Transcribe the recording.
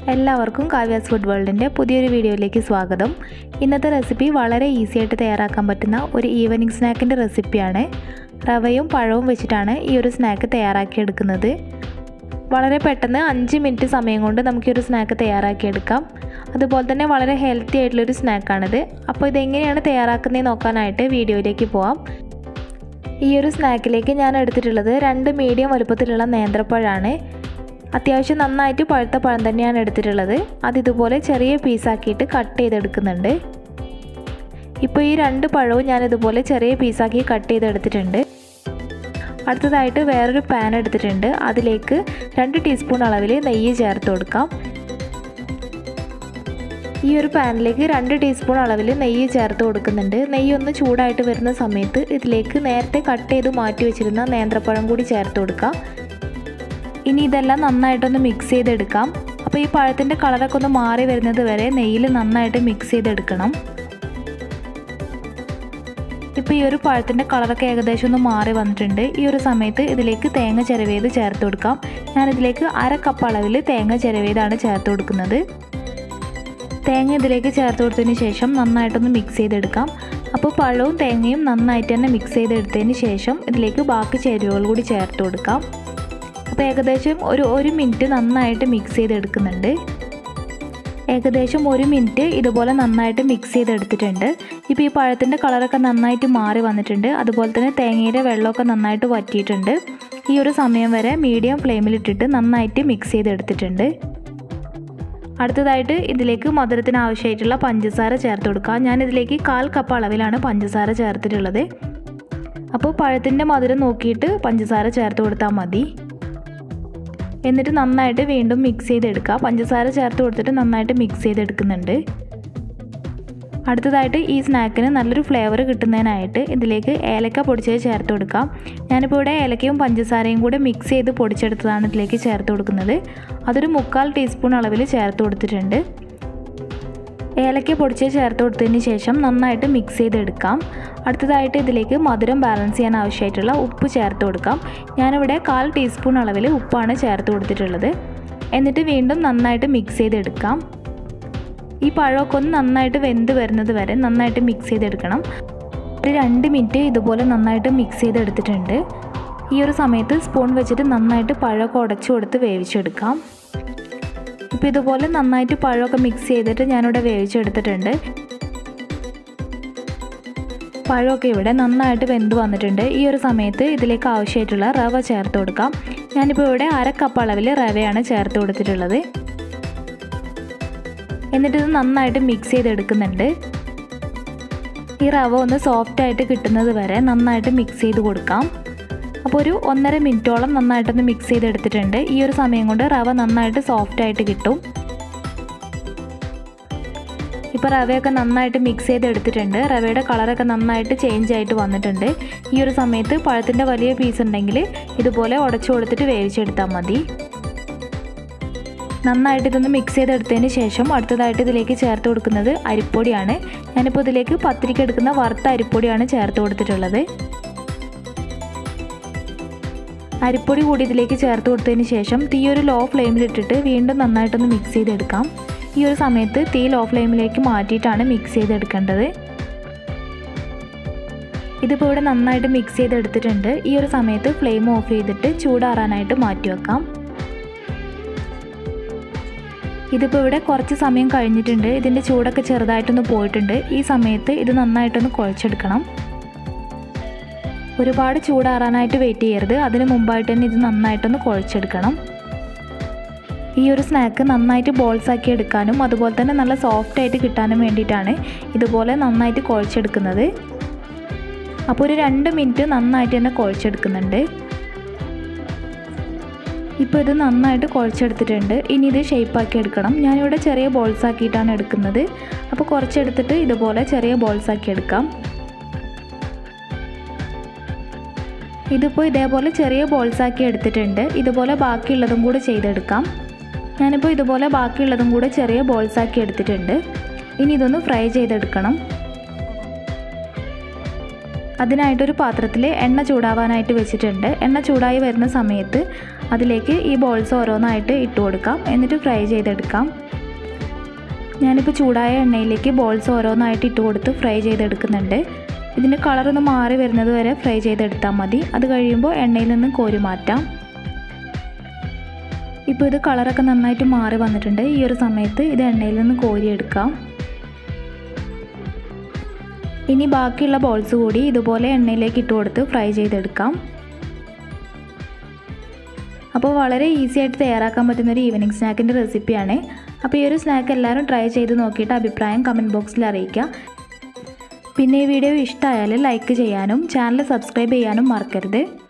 എല്ലാവർക്കും കാവ്യാസ് ഫുഡ് വേൾഡിൻ്റെ പുതിയൊരു വീഡിയോയിലേക്ക് സ്വാഗതം ഇന്നത്തെ റെസിപ്പി വളരെ ഈസി ആയിട്ട് തയ്യാറാക്കാൻ പറ്റുന്ന ഒരു ഈവനിങ് സ്നാക്കിൻ്റെ റെസിപ്പിയാണ് റവയും പഴവും വെച്ചിട്ടാണ് ഈ ഒരു സ്നാക്ക് തയ്യാറാക്കിയെടുക്കുന്നത് വളരെ പെട്ടെന്ന് അഞ്ച് മിനിറ്റ് സമയം കൊണ്ട് നമുക്ക് ഈ ഒരു സ്നാക്ക് തയ്യാറാക്കിയെടുക്കാം അതുപോലെ തന്നെ വളരെ ഹെൽത്തി ആയിട്ടുള്ളൊരു സ്നാക്കാണിത് അപ്പോൾ ഇതെങ്ങനെയാണ് തയ്യാറാക്കുന്നത് നോക്കാനായിട്ട് വീഡിയോയിലേക്ക് പോവാം ഈ ഒരു സ്നാക്കിലേക്ക് ഞാൻ എടുത്തിട്ടുള്ളത് രണ്ട് മീഡിയം വലുപ്പത്തിലുള്ള നേന്ത്രപ്പഴമാണ് അത്യാവശ്യം നന്നായിട്ട് പഴുത്ത പഴം തന്നെയാണ് എടുത്തിട്ടുള്ളത് അത് ഇതുപോലെ ചെറിയ പീസാക്കിയിട്ട് കട്ട് ചെയ്തെടുക്കുന്നുണ്ട് ഇപ്പോൾ ഈ രണ്ട് പഴവും ഞാൻ ഇതുപോലെ ചെറിയ പീസാക്കി കട്ട് ചെയ്തെടുത്തിട്ടുണ്ട് അടുത്തതായിട്ട് വേറൊരു പാൻ എടുത്തിട്ടുണ്ട് അതിലേക്ക് രണ്ട് ടീസ്പൂൺ അളവിൽ നെയ്യ് ചേർത്ത് കൊടുക്കാം ഈ ഒരു പാനിലേക്ക് രണ്ട് ടീസ്പൂൺ അളവിൽ നെയ്യ് ചേർത്ത് കൊടുക്കുന്നുണ്ട് നെയ്യ് ഒന്ന് ചൂടായിട്ട് വരുന്ന സമയത്ത് ഇതിലേക്ക് നേരത്തെ കട്ട് ചെയ്ത് മാറ്റി വെച്ചിരുന്ന നേന്ത്രപ്പഴം കൂടി ചേർത്ത് കൊടുക്കാം ഇനി ഇതെല്ലാം നന്നായിട്ടൊന്ന് മിക്സ് ചെയ്തെടുക്കാം അപ്പോൾ ഈ പഴത്തിൻ്റെ കളറൊക്കെ ഒന്ന് മാറി വരുന്നത് വരെ നെയ്യിൽ നന്നായിട്ട് മിക്സ് ചെയ്തെടുക്കണം ഇപ്പോൾ ഈ ഒരു പഴത്തിൻ്റെ കളറൊക്കെ ഏകദേശം ഒന്ന് മാറി വന്നിട്ടുണ്ട് ഈ ഒരു സമയത്ത് ഇതിലേക്ക് തേങ്ങ ചിരവേത് ചേർത്ത് കൊടുക്കാം ഞാനിതിലേക്ക് അര കപ്പ് അളവിൽ തേങ്ങ ചിരവേതാണ് ചേർത്ത് കൊടുക്കുന്നത് തേങ്ങ ഇതിലേക്ക് ചേർത്ത് കൊടുത്തതിന് ശേഷം നന്നായിട്ടൊന്ന് മിക്സ് ചെയ്തെടുക്കാം അപ്പോൾ പഴവും തേങ്ങയും നന്നായിട്ട് തന്നെ മിക്സ് ചെയ്തെടുത്തതിന് ശേഷം ഇതിലേക്ക് ബാക്കി ചേരുവകൾ കൂടി ചേർത്ത് കൊടുക്കാം അപ്പോൾ ഏകദേശം ഒരു ഒരു മിനിറ്റ് നന്നായിട്ട് മിക്സ് ചെയ്തെടുക്കുന്നുണ്ട് ഏകദേശം ഒരു മിനിറ്റ് ഇതുപോലെ നന്നായിട്ട് മിക്സ് ചെയ്തെടുത്തിട്ടുണ്ട് ഇപ്പോൾ ഈ പഴത്തിൻ്റെ കളറൊക്കെ നന്നായിട്ട് മാറി വന്നിട്ടുണ്ട് അതുപോലെ തന്നെ തേങ്ങയുടെ വെള്ളമൊക്കെ നന്നായിട്ട് വറ്റിയിട്ടുണ്ട് ഈ ഒരു സമയം വരെ മീഡിയം ഫ്ലെയിമിലിട്ടിട്ട് നന്നായിട്ട് മിക്സ് ചെയ്തെടുത്തിട്ടുണ്ട് അടുത്തതായിട്ട് ഇതിലേക്ക് മധുരത്തിന് ആവശ്യമായിട്ടുള്ള പഞ്ചസാര ചേർത്ത് കൊടുക്കുക ഞാൻ ഇതിലേക്ക് കാൽ കപ്പ് അളവിലാണ് പഞ്ചസാര ചേർത്തിട്ടുള്ളത് അപ്പോൾ പഴത്തിൻ്റെ മധുരം നോക്കിയിട്ട് പഞ്ചസാര ചേർത്ത് കൊടുത്താൽ മതി എന്നിട്ട് നന്നായിട്ട് വീണ്ടും മിക്സ് ചെയ്തെടുക്കുക പഞ്ചസാര ചേർത്ത് കൊടുത്തിട്ട് നന്നായിട്ട് മിക്സ് ചെയ്തെടുക്കുന്നുണ്ട് അടുത്തതായിട്ട് ഈ സ്നാക്കിന് നല്ലൊരു ഫ്ലേവർ കിട്ടുന്നതിനായിട്ട് ഇതിലേക്ക് ഏലക്ക പൊടിച്ചത് ചേർത്ത് കൊടുക്കാം ഞാനിപ്പോൾ ഇവിടെ ഏലക്കയും പഞ്ചസാരയും കൂടെ മിക്സ് ചെയ്ത് പൊടിച്ചെടുത്തതാണ് ഇതിലേക്ക് ചേർത്ത് കൊടുക്കുന്നത് അതൊരു മുക്കാൽ ടീസ്പൂൺ അളവിൽ ചേർത്ത് കൊടുത്തിട്ടുണ്ട് ഏലക്ക പൊടിച്ച് ചേർത്ത് കൊടുത്തതിന് ശേഷം നന്നായിട്ട് മിക്സ് ചെയ്തെടുക്കാം അടുത്തതായിട്ട് ഇതിലേക്ക് മധുരം ബാലൻസ് ചെയ്യാൻ ആവശ്യമായിട്ടുള്ള ഉപ്പ് ചേർത്ത് കൊടുക്കാം ഞാനിവിടെ കാൽ ടീസ്പൂൺ അളവിൽ ഉപ്പാണ് ചേർത്ത് കൊടുത്തിട്ടുള്ളത് എന്നിട്ട് വീണ്ടും നന്നായിട്ട് മിക്സ് ചെയ്തെടുക്കാം ഈ പഴമൊക്കെ ഒന്ന് നന്നായിട്ട് വെന്ത് വരുന്നത് വരെ നന്നായിട്ട് മിക്സ് ചെയ്തെടുക്കണം ഒരു രണ്ട് മിനിറ്റ് ഇതുപോലെ നന്നായിട്ട് മിക്സ് ചെയ്തെടുത്തിട്ടുണ്ട് ഈ ഒരു സമയത്ത് സ്പൂൺ വെച്ചിട്ട് നന്നായിട്ട് പഴമൊക്കെ ഉടച്ചു കൊടുത്ത് വേവിച്ചെടുക്കാം ഇപ്പോൾ ഇതുപോലെ നന്നായിട്ട് പഴമൊക്കെ മിക്സ് ചെയ്തിട്ട് ഞാനിവിടെ വേവിച്ചെടുത്തിട്ടുണ്ട് പഴമൊക്കെ ഇവിടെ നന്നായിട്ട് വെന്ത് വന്നിട്ടുണ്ട് ഈ ഒരു സമയത്ത് ഇതിലേക്ക് ആവശ്യമായിട്ടുള്ള റവ ചേർത്ത് കൊടുക്കാം ഞാനിപ്പോൾ ഇവിടെ അര കപ്പ് അളവിൽ റവയാണ് ചേർത്ത് കൊടുത്തിട്ടുള്ളത് എന്നിട്ട് ഇത് നന്നായിട്ട് മിക്സ് ചെയ്തെടുക്കുന്നുണ്ട് ഈ റവ ഒന്ന് സോഫ്റ്റ് ആയിട്ട് കിട്ടുന്നത് വരെ നന്നായിട്ട് മിക്സ് ചെയ്ത് കൊടുക്കാം അപ്പോൾ ഒരു ഒന്നര മിനിറ്റോളം നന്നായിട്ടൊന്ന് മിക്സ് ചെയ്തെടുത്തിട്ടുണ്ട് ഈ ഒരു സമയം കൊണ്ട് റവ നന്നായിട്ട് സോഫ്റ്റ് ആയിട്ട് കിട്ടും ഇപ്പോൾ റവയൊക്കെ നന്നായിട്ട് മിക്സ് ചെയ്തെടുത്തിട്ടുണ്ട് റവയുടെ കളറൊക്കെ നന്നായിട്ട് ചേഞ്ച് ആയിട്ട് വന്നിട്ടുണ്ട് ഈ ഒരു സമയത്ത് പഴത്തിൻ്റെ വലിയ പീസ് ഉണ്ടെങ്കിൽ ഇതുപോലെ ഉടച്ചു കൊടുത്തിട്ട് വേവിച്ചെടുത്താൽ മതി നന്നായിട്ട് ഇതൊന്ന് മിക്സ് ചെയ്തെടുത്തതിന് ശേഷം അടുത്തതായിട്ട് ഇതിലേക്ക് ചേർത്ത് കൊടുക്കുന്നത് അരിപ്പൊടിയാണ് ഞാനിപ്പോൾ ഇതിലേക്ക് പത്തിരിക്ക് എടുക്കുന്ന വറുത്ത അരിപ്പൊടിയാണ് ചേർത്ത് കൊടുത്തിട്ടുള്ളത് അരിപ്പൊടി കൂടി ഇതിലേക്ക് ചേർത്ത് കൊടുത്തതിന് ശേഷം തീ ഒരു ലോ ഫ്ലെയിമിലിട്ടിട്ട് വീണ്ടും നന്നായിട്ടൊന്ന് മിക്സ് ചെയ്തെടുക്കാം ഈ ഒരു സമയത്ത് തീ ലോ ഫ്ലെയിമിലേക്ക് മാറ്റിയിട്ടാണ് മിക്സ് ചെയ്തെടുക്കേണ്ടത് ഇതിപ്പോൾ ഇവിടെ നന്നായിട്ട് മിക്സ് ചെയ്തെടുത്തിട്ടുണ്ട് ഈ ഒരു സമയത്ത് ഫ്ലെയിം ഓഫ് ചെയ്തിട്ട് ചൂടാറാനായിട്ട് മാറ്റി വെക്കാം ഇതിപ്പോൾ ഇവിടെ കുറച്ച് സമയം കഴിഞ്ഞിട്ടുണ്ട് ഇതിൻ്റെ ചൂടൊക്കെ ചെറുതായിട്ടൊന്ന് പോയിട്ടുണ്ട് ഈ സമയത്ത് ഇത് നന്നായിട്ടൊന്ന് കുഴച്ചെടുക്കണം ഒരുപാട് ചൂടാറാനായിട്ട് വെയിറ്റ് ചെയ്യരുത് അതിന് മുമ്പായിട്ട് തന്നെ ഇത് നന്നായിട്ടൊന്ന് കുഴച്ചെടുക്കണം ഈ ഒരു സ്നാക്ക് നന്നായിട്ട് ബോൾസ് ആക്കി എടുക്കാനും അതുപോലെ തന്നെ നല്ല സോഫ്റ്റ് ആയിട്ട് കിട്ടാനും വേണ്ടിയിട്ടാണ് ഇതുപോലെ നന്നായിട്ട് കുഴച്ചെടുക്കുന്നത് അപ്പോൾ ഒരു രണ്ട് മിനിറ്റ് നന്നായിട്ട് തന്നെ കുഴച്ചെടുക്കുന്നുണ്ട് ഇപ്പോൾ ഇത് നന്നായിട്ട് കുഴച്ചെടുത്തിട്ടുണ്ട് ഇനി ഇത് ഷേപ്പാക്കി എടുക്കണം ഞാനിവിടെ ചെറിയ ബോൾസ് ആക്കിയിട്ടാണ് എടുക്കുന്നത് അപ്പോൾ കുറച്ചെടുത്തിട്ട് ഇതുപോലെ ചെറിയ ബോൾസ് ആക്കി എടുക്കാം ഇതിപ്പോൾ ഇതേപോലെ ചെറിയ ബോൾസ് ആക്കി എടുത്തിട്ടുണ്ട് ഇതുപോലെ ബാക്കിയുള്ളതും കൂടെ ചെയ്തെടുക്കാം ഞാനിപ്പോൾ ഇതുപോലെ ബാക്കിയുള്ളതും കൂടെ ചെറിയ ബോൾസ് ആക്കി എടുത്തിട്ടുണ്ട് ഇനി ഇതൊന്ന് ഫ്രൈ ചെയ്തെടുക്കണം അതിനായിട്ടൊരു പാത്രത്തിൽ എണ്ണ ചൂടാവാനായിട്ട് വെച്ചിട്ടുണ്ട് എണ്ണ ചൂടായി വരുന്ന സമയത്ത് അതിലേക്ക് ഈ ബോൾസ് ഓരോന്നായിട്ട് ഇട്ട് കൊടുക്കാം എന്നിട്ട് ഫ്രൈ ചെയ്തെടുക്കാം ഞാനിപ്പോൾ ചൂടായ എണ്ണയിലേക്ക് ബോൾസ് ഓരോന്നായിട്ട് ഇട്ട് കൊടുത്ത് ഫ്രൈ ചെയ്തെടുക്കുന്നുണ്ട് ഇതിൻ്റെ കളറൊന്ന് മാറി വരുന്നത് വരെ ഫ്രൈ ചെയ്തെടുത്താൽ മതി അത് കഴിയുമ്പോൾ എണ്ണയിൽ നിന്ന് കോരി മാറ്റാം ഇപ്പോൾ ഇത് കളറൊക്കെ നന്നായിട്ട് മാറി വന്നിട്ടുണ്ട് ഈ ഒരു സമയത്ത് ഇത് എണ്ണയിൽ നിന്ന് കോരിയെടുക്കാം ഇനി ബാക്കിയുള്ള ബോൾസ് കൂടി ഇതുപോലെ എണ്ണയിലേക്ക് ഇട്ട് കൊടുത്ത് ഫ്രൈ ചെയ്തെടുക്കാം അപ്പോൾ വളരെ ഈസി ആയിട്ട് തയ്യാറാക്കാൻ പറ്റുന്ന ഒരു ഈവനിങ് സ്നാക്കിൻ്റെ റെസിപ്പിയാണ് അപ്പോൾ ഈ ഒരു സ്നാക്ക് എല്ലാവരും ട്രൈ ചെയ്ത് നോക്കിയിട്ട് അഭിപ്രായം കമൻറ്റ് ബോക്സിൽ അറിയിക്കുക പിന്നെ ഈ വീഡിയോ ഇഷ്ടമായാൽ ലൈക്ക് ചെയ്യാനും ചാനൽ സബ്സ്ക്രൈബ് ചെയ്യാനും മറക്കരുത്